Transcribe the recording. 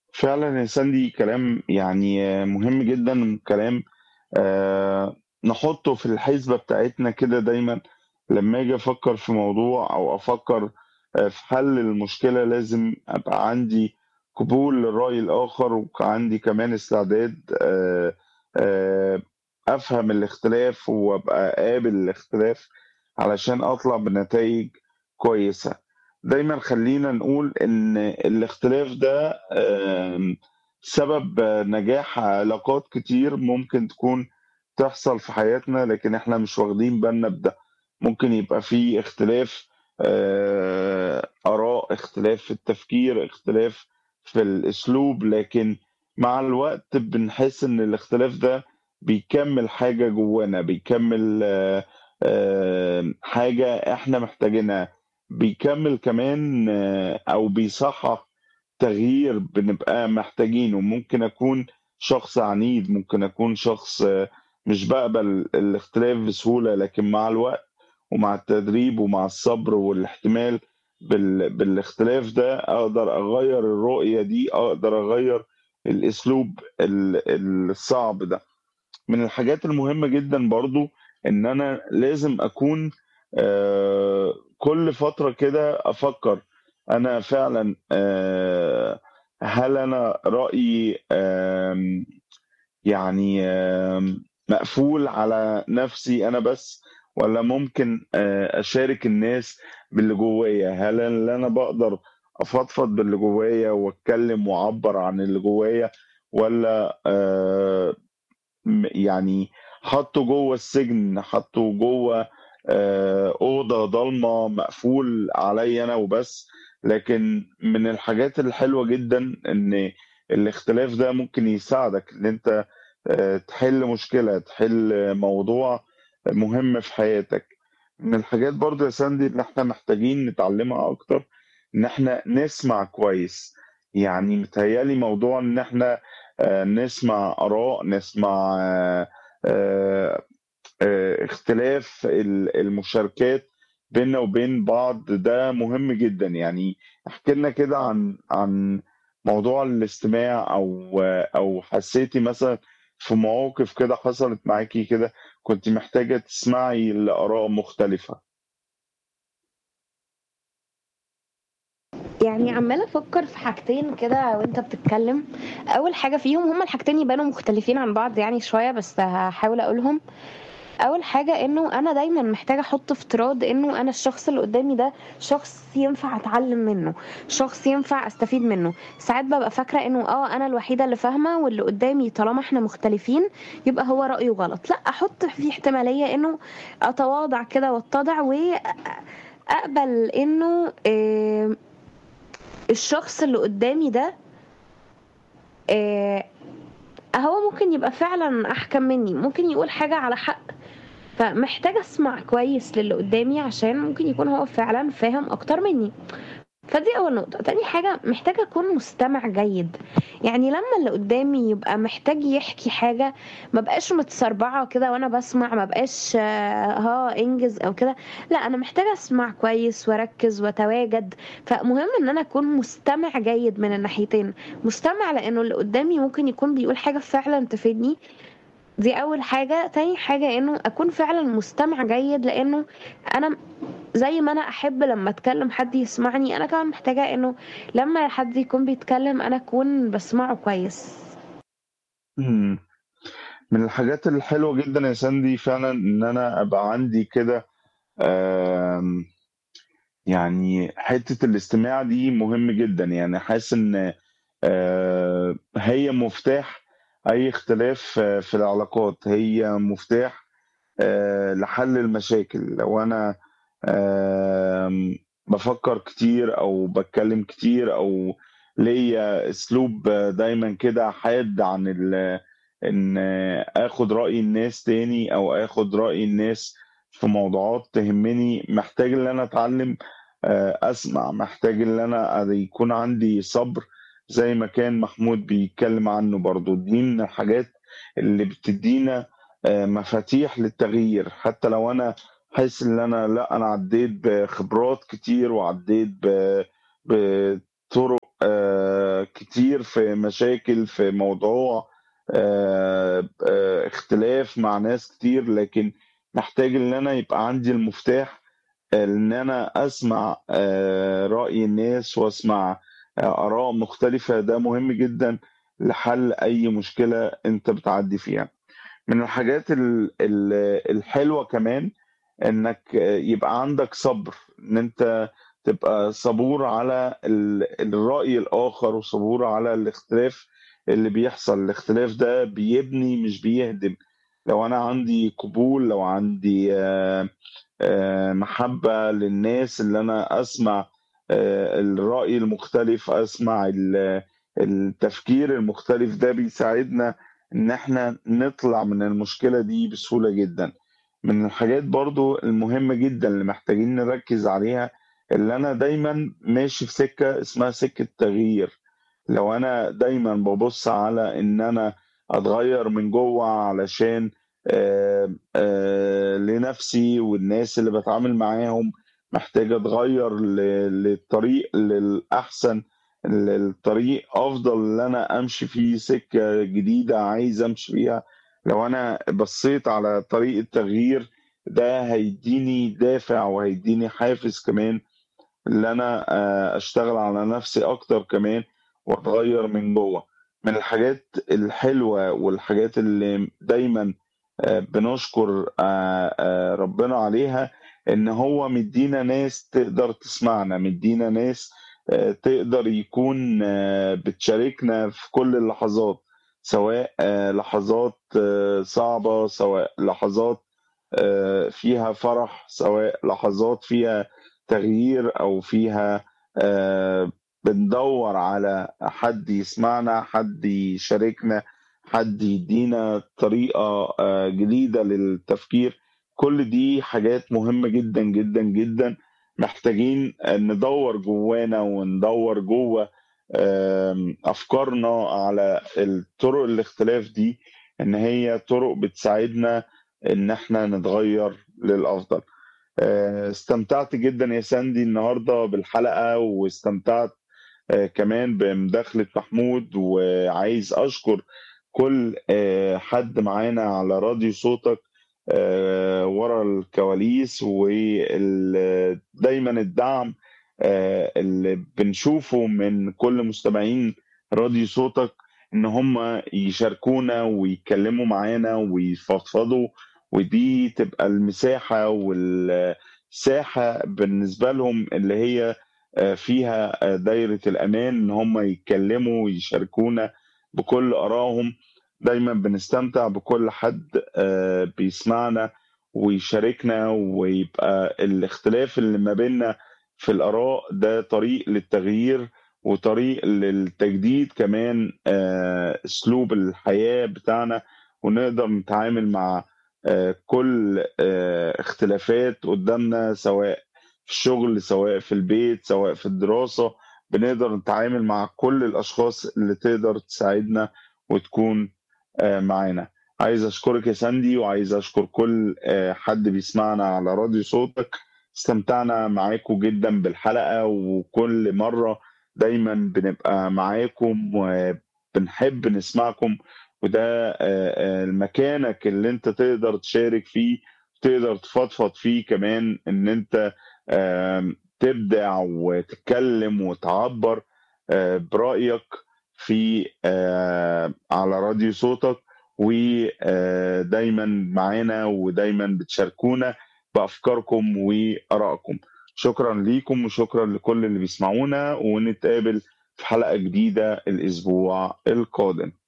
فعلًا يا ساندي كلام يعني آه، مهم جدًا، كلام آآ نحطّه في الحسبة بتاعتنا كده دايمًا لمّا آجي أفكّر في موضوع أو أفكّر آآ في حل المشكلة، لازم أبقى عندي قبول للرأي الآخر، وعندي كمان استعداد آآ آآ أفهم الاختلاف وأبقى قابل الاختلاف علشان أطلع بنتايج كويسة. دايمًا خلّينا نقول إن الاختلاف ده آمم سبب نجاح علاقات كتير ممكن تكون تحصل في حياتنا، لكن إحنا مش واخدين بالنا بده. ممكن يبقى في اختلاف آآ آراء، اختلاف في التفكير، اختلاف في الأسلوب، لكن مع الوقت بنحس إن الاختلاف ده بيكمّل حاجة جوانا، بيكمّل آآ حاجة إحنا محتاجينها، بيكمّل كمان آه، أو بيصحّح تغيير بنبقى محتاجينه، ممكن أكون شخص عنيد، ممكن أكون شخص آه، مش باقبل الاختلاف بسهولة، لكن مع الوقت ومع التدريب ومع الصبر والاحتمال بال بالاختلاف ده أقدر أغيّر الرؤية دي، أقدر أغيّر الأسلوب ال الصعب ده. من الحاجات المهمة جدًا برضه إن أنا لازم أكون آآ كل فترة كده أفكّر أنا فعلًا آآ هل أنا رأيي آمم يعني آمم مقفول على نَفْسي أنا بس والّا ممكن آآ أشارك الناس باللي جوّايا؟ هل اللي أنا باقدر أفضفض باللي جوّايا وأتكلّم وأعبّر عن اللي جوّايا والّا آآ م يعني حاطّه جوّه السجن، حاطّه جوّه آآ أوضة ضلمة مقفول عليّا أنا وبس، لكن من الحاجات الحلوة جدًا إن الاختلاف ده ممكن يساعدك إن أنت آآ تحِل مشكلة، تحِل موضوع مهم في حياتك. من الحاجات برضه يا ساندي اللي إحنا محتاجين نتعلّمها أكتر، إن إحنا نسمع كويس، يعني متهيأ لي موضوع إن إحنا آآ نسمع آراء، نسمع آآ آآ اختلاف ال المشاركات بيننا وبين بعض ده مهم جدًا، يعني احكِ لنا كده عن عن موضوع الاستماع أو أو حسّيتِ مثلًا في مواقف كده حصلت معاكِ كده كنتِ محتاجة تسمعي لآراء مختلفة؟ يعني عمالة أفكر في حاجتين كده وأنت بتتكلم أول حاجة فيهم هما الحاجتين يبانوا مختلفين عن بعض يعني شوية بس هحاول أقولهم أول حاجة إنه أنا دايما محتاجة أحط افتراض إنه أنا الشخص اللي قدامي ده شخص ينفع أتعلم منه شخص ينفع أستفيد منه ساعات ببقى فاكرة إنه آه أنا الوحيدة اللي فاهمة واللي قدامي طالما إحنا مختلفين يبقى هو رأيه غلط لا أحط في احتمالية إنه أتواضع كده واتضع وأقبل إنه آه الشخص اللي قدامي ده آه هو ممكن يبقى فعلا احكم مني ممكن يقول حاجة على حق فمحتاجة اسمع كويس للي قدامي عشان ممكن يكون هو فعلا فاهم اكتر مني فدي اول نقطة تاني حاجة محتاجة اكون مستمع جيد يعني لما اللي قدامي يبقى محتاج يحكي حاجة ما بقاش متسربعة كده وانا بسمع ما بقاش ها انجز او كده لا انا محتاجة اسمع كويس واركز واتواجد فمهم ان انا اكون مستمع جيد من الناحيتين مستمع لانه اللي قدامي ممكن يكون بيقول حاجة فعلا تفيدني دي اول حاجة تاني حاجة انه اكون فعلا مستمع جيد لانه انا زي ما انا احب لما اتكلم حد يسمعني انا كمان محتاجة انه لما حد يكون بيتكلم انا اكون بسمعه كويس إمم. من الحاجات الحلوة جدًا يا ساندي فعلًا إن أنا أبقى عندي كده آمم، يعني حتّة الاستماع دي مهم جدًا، يعني حاسس إن آآ، هي مفتاح أي اختلاف آه، في العلاقات، هي مفتاح آآ، لحل المشاكل. لو أنا آمم، بافكّر كتير أو باتكلّم كتير أو ليّا أسلوب دايمًا كده حاد عن ال إن آخُد رأي الناس تاني أو آخُد رأي الناس في موضوعات تهمّني، محتاج إن أنا أتعلّم آآ أسمع، محتاج إن أنا أد يكون عندي صبر زي ما كان محمود بيتكلّم عنّه برضه، دي من الحاجات اللي بتدّينا آآ مفاتيح للتغيير، حتّى لو أنا حاسس إن أنا لأ، أنا عدّيت بخبرات كتير وعدّيت ب بطُرق آآ كتير كتير في مشاكل في موضوع آه، آه، اختلاف مع ناس كتير لكن محتاج ان انا يبقى عندي المفتاح ان انا اسمع آه، رأي الناس واسمع آه، اراء مختلفة ده مهم جدا لحل اي مشكلة انت بتعدي فيها من الحاجات ال- ال- الحلوة كمان انك يبقى عندك صبر ان انت تبقى صبور على ال- الرأي الآخر وصبور على الاختلاف اللي بيحصل الاختلاف ده بيبني مش بيهدم لو انا عندي قبول لو عندي آه، آه، محبة للناس اللي انا اسمع آه، الرأي المختلف اسمع ال- التفكير المختلف ده بيساعدنا ان احنا نطلع من المشكلة دي بسهولة جدا من الحاجات برضو المهمة جدا اللي محتاجين نركز عليها اللي أنا دايما ماشي في سكة اسمها سكة تغيير لو أنا دايما ببص على إن أنا أتغير من جوه علشان آه، آه، لنفسي والناس اللي بتعامل معاهم محتاج أتغير ل- للطريق للأحسن الطريق أفضل اللي أنا أمشي فيه سكة جديدة عايز أمشي فيها لو انا بصيت على طريق التغيير ده هيديني دافع وهيديني حافز كمان اللي انا آه، اشتغل على نفسي اكتر كمان واتغير من جوه من الحاجات الحلوة والحاجات اللي دايما آه، بنشكر آه، آه، ربنا عليها ان هو مدينا ناس تقدر تسمعنا مدينا ناس آه، تقدر يكون آه، بتشاركنا في كل اللحظات سواء آه، لحظات آه، صعبة سواء لحظات آه، فيها فرح سواء لحظات فيها تغيير أو فيها آه، بندور على حد يسمعنا حد يشاركنا حد يدينا طريقة آه، جديدة للتفكير كل دي حاجات مهمة جدا جدا جدا محتاجين ندور جوانا وندور جوه آم، أفكارنا على الطرق الاختلاف دي إن هي طرق بتساعدنا إن إحنا نتغير للأفضل آه، استمتعت جدا يا ساندي النهاردة بالحلقة واستمتعت آه، كمان بمداخلة محمود وعايز أشكر كل آه، حد معانا على راديو صوتك آه، ورا الكواليس ودايما الدعم آه، اللي بنشوفه من كل مستمعين راديو صوتك ان هم يشاركونا ويتكلموا معانا ويفضفضوا ودي تبقى المساحة والساحة بالنسبة لهم اللي هي آه، فيها آه، دايرة الأمان إن هم يتكلموا ويشاركونا بكل آرائهم دايما بنستمتع بكل حد آه، بيسمعنا ويشاركنا ويبقى الاختلاف اللي ما بيننا في الآراء ده طريق للتغيير وطريق للتجديد كمان آه، أسلوب الحياة بتاعنا ونقدر نتعامل مع آه، كل آه، اختلافات قدامنا سواء في الشغل سواء في البيت سواء في الدراسة بنقدر نتعامل مع كل الأشخاص اللي تقدر تساعدنا وتكون آه، معانا عايز أشكرك يا ساندي وعايز أشكر كل آه، حد بيسمعنا على راديو صوتك استمتعنا معاكم جدا بالحلقة وكل مرة دايما بنبقى معاكم وبنحب نسمعكم وده آه، آه، مكانك اللي انت تقدر تشارك فيه تقدر تفضفض فيه كمان ان انت آم، تبدع وتتكلم وتعبر آه، برأيك في آه، على راديو صوتك ودايما معانا ودايما بتشاركونا بأفكاركم وآرائكم شكرا ليكم وشكرا لكل اللي بيسمعونا ونتقابل في حلقة جديدة الأسبوع القادم